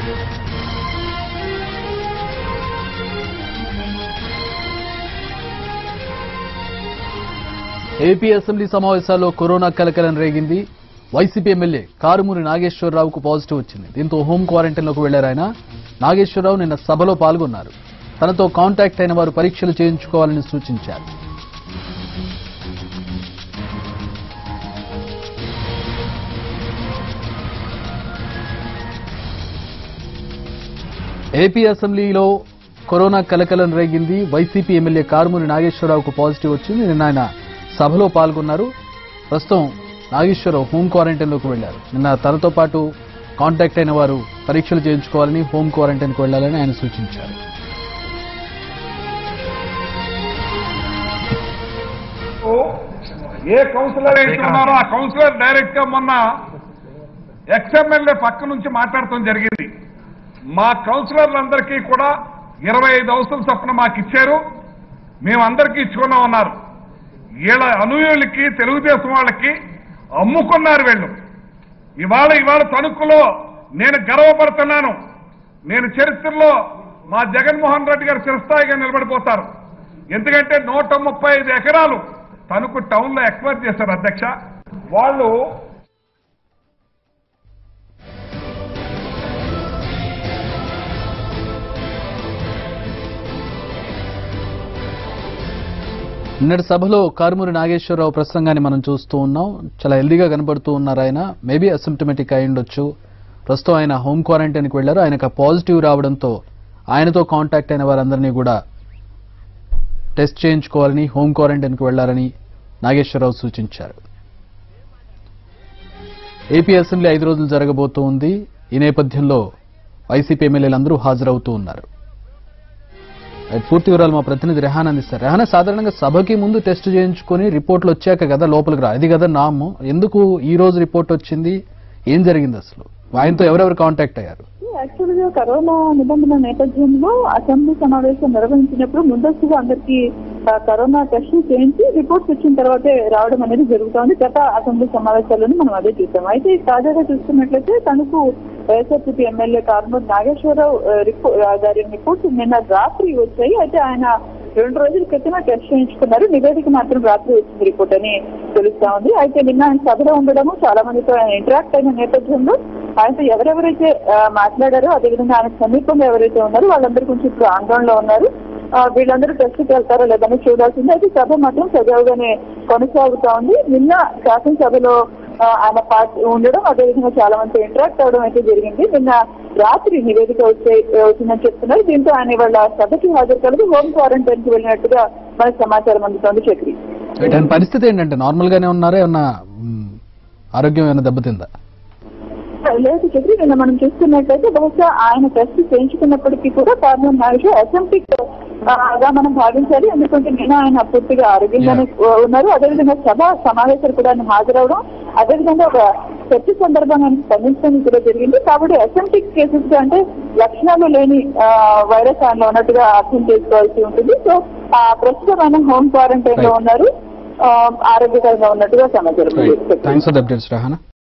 AP assembly సమావేశాల్లో corona కలకలం రేగింది వైసీపీ ఎమ్మెల్యే కారుమూరి నాగేశ్వరరావుకు పాజిటివ్ వచ్చింది దీంతో హోం క్వారంటైన్లోకి వెళ్లారు ఆయన నాగేశ్వరరావు నిన్న సభలో పాల్గొన్నారు తనతో కాంటాక్ట్ అయిన వారు పరీక్షలు చేయించుకోవాలని సూచించారు ఏపీ అసెంబ్లీలో కరోనా కలకలం రేగింది వైసీపీ ఎమ్మెల్యే కారుమూరి నాగేశ్వరరావుకు పాజిటివ్ వచ్చింది నిన్న ఆయన సభలో పాల్గొన్నారు ప్రస్తుతం నాగేశ్వరరావు హోం క్వారంటైన్లోకి వెళ్లారు నిన్న తనతో పాటు కాంటాక్ట్ అయిన వారు పరీక్షలు చేయించుకోవాలని హోం క్వారంటైన్కు వెళ్లాలని ఆయన సూచించారు ఏ కౌన్సిలర్ అయితే ఉన్నారో ఆ కౌన్సిలర్ డైరెక్ట్ గా మొన్న ఎక్స్ఎమ్మెల్యే పక్క నుంచి మాట్లాడటం జరిగింది మా కౌన్సిలర్లందరికీ కూడా ఇరవై ఐదు అవసరం చొప్పున మాకు ఇచ్చారు మేమందరికీ ఇచ్చుకున్నాం అన్నారు వీళ్ళ అనుయులకి తెలుగుదేశం వాళ్ళకి అమ్ముకున్నారు వీళ్ళు ఇవాళ ఇవాళ తణుకులో నేను గర్వపడుతున్నాను నేను చరిత్రలో మా జగన్మోహన్ రెడ్డి గారు చిరస్థాయిగా నిలబడిపోతారు ఎందుకంటే నూట ముప్పై ఐదు ఎకరాలు తణుకు టౌన్ లో ఎక్వైర్ చేశారు అధ్యక్ష వాళ్ళు నిన్నటి సభలో కారుమూరి నాగేశ్వరరావు ప్రసంగాన్ని మనం చూస్తూ ఉన్నాం చాలా హెల్దీగా కనబడుతూ ఉన్నారు ఆయన మేబీ అసిమ్టమేటిక్ అయి ఉండొచ్చు ప్రస్తుతం ఆయన హోమ్ క్వారంటైన్కి వెళ్లారు ఆయనకు పాజిటివ్ రావడంతో ఆయనతో కాంటాక్ట్ అయిన వారందరినీ కూడా టెస్ట్ చేయించుకోవాలని హోమ్ క్వారంటైన్కి వెళ్లాలని నాగేశ్వరరావు సూచించారు ఏపీ అసెంబ్లీ ఐదు రోజులు జరగబోతూ ఉంది ఈ నేపథ్యంలో వైసీపీ ఎమ్మెల్యేలందరూ హాజరవుతూ ఉన్నారు రైట్, పూర్తి వివరాలు మా ప్రతినిధి రెహాన్ అందిస్తారు రెహానా సాధారణంగా సభకి ముందు టెస్ట్ చేయించుకొని రిపోర్ట్లు వచ్చాక కదా లోపలికి రా అది కదా నాము ఎందుకు ఈ రోజు రిపోర్ట్ వచ్చింది ఏం జరిగింది అసలు ఆయనతో ఎవరెవరు కాంటాక్ట్ అయ్యారు యాక్చువల్ గా కరోనా నిబంధనల నేపథ్యంలో అసెంబ్లీ సమావేశం నిర్వహించినప్పుడు ముందస్తుగా అందరికీ ఆ, కరోనా టెస్ట్ చేయించి రిపోర్ట్స్ వచ్చిన తర్వాతే రావడం అనేది జరుగుతోంది గత అసెంబ్లీ సమావేశాల్లోనే మనం అదే చూసాం అయితే తాజాగా చూస్తున్నట్లయితే తనకు వైఎస్ఆర్సీపీ ఎమ్మెల్యే కారుమూరి నాగేశ్వరరావు ఆ, రిపో- ఆ, గారి రిపోర్ట్స్ నిన్న రాత్రి వచ్చాయి అయితే ఆయన రెండు రోజుల క్రితమే టెస్ట్ చేయించుకున్నారు నివేదిక మాత్రం రాత్రి వచ్చింది రిపోర్ట్ అని తెలుస్తా ఉంది అయితే నిన్న ఆయన సభలో ఉండడము చాలా మందితో ఆయన ఇంటరాక్ట్ అయిన నేపథ్యంలో ఆయనతో ఎవరెవరైతే ఆ, మాట్లాడారో అదేవిధంగా ఆయన సమీపంలో ఎవరైతే ఉన్నారో వాళ్ళందరూ కొంచెం ఇప్పుడు ఆందోళనలో ఉన్నారు ఆ, వీళ్ళందరూ టెస్ట్కి వెళ్తారో లేదని చూడాల్సింది అయితే సభ మాత్రం సజావుగానే కొనసాగుతా ఉంది నిన్న శాసనసభలో ఆ, ఆయన పార్టీ ఉండడం అదేవిధంగా చాలా మంది ఇంటరాక్ట్ అవడం అయితే జరిగింది నిన్న రాత్రి నివేదిక వచ్చే వచ్చిందని చెప్తున్నారు దీంతో ఆయన వాళ్ళ సభకి హాజరు కలిగి హోమ్ క్వారంటైన్ కి వెళ్ళినట్టుగా మనకు సమాచారం అందుతోంది చక్రి రైట్, ఆయన పరిస్థితి ఏంటంటే నార్మల్ గానే ఉన్నారా ఏమన్నా మ్, ఆరోగ్యం ఏమైనా దెబ్బతిందా లేదు చక్రి నిన్న మనం చూస్తున్నట్లయితే బహుశా ఆయన టెస్ట్ చేయించుకున్నప్పటికీ కూడా కారణం నాయుడు అసెంబ్లీక్ గా మనం భావించాలి ఎందుకంటే నిన్న ఆయన పూర్తిగా ఆరోగ్యంగానే ఉన్నారు అదేవిధంగా సభ సమావేశాలు కూడా ఆయన హాజరవడం అదేవిధంగా ఒక చర్చ సందర్భంగా ఆయన స్పందించడం కూడా జరిగింది కాబట్టి అసెంబ్లిక్ కేసెస్ అంటే లక్షణాలు లేని ఆ, వైరస్ ఆయనలో ఉన్నట్టుగా అర్థం చేసుకోవాల్సి ఉంటుంది సో ఆ ప్రస్తుతం ఆయన హోమ్ క్వారంటైన్ లో Right. ఉన్నారు ఆ, ఆరోగ్యకరంగా ఉన్నట్టుగా సమాచారం ఉంది. Thanks for the updates రహానా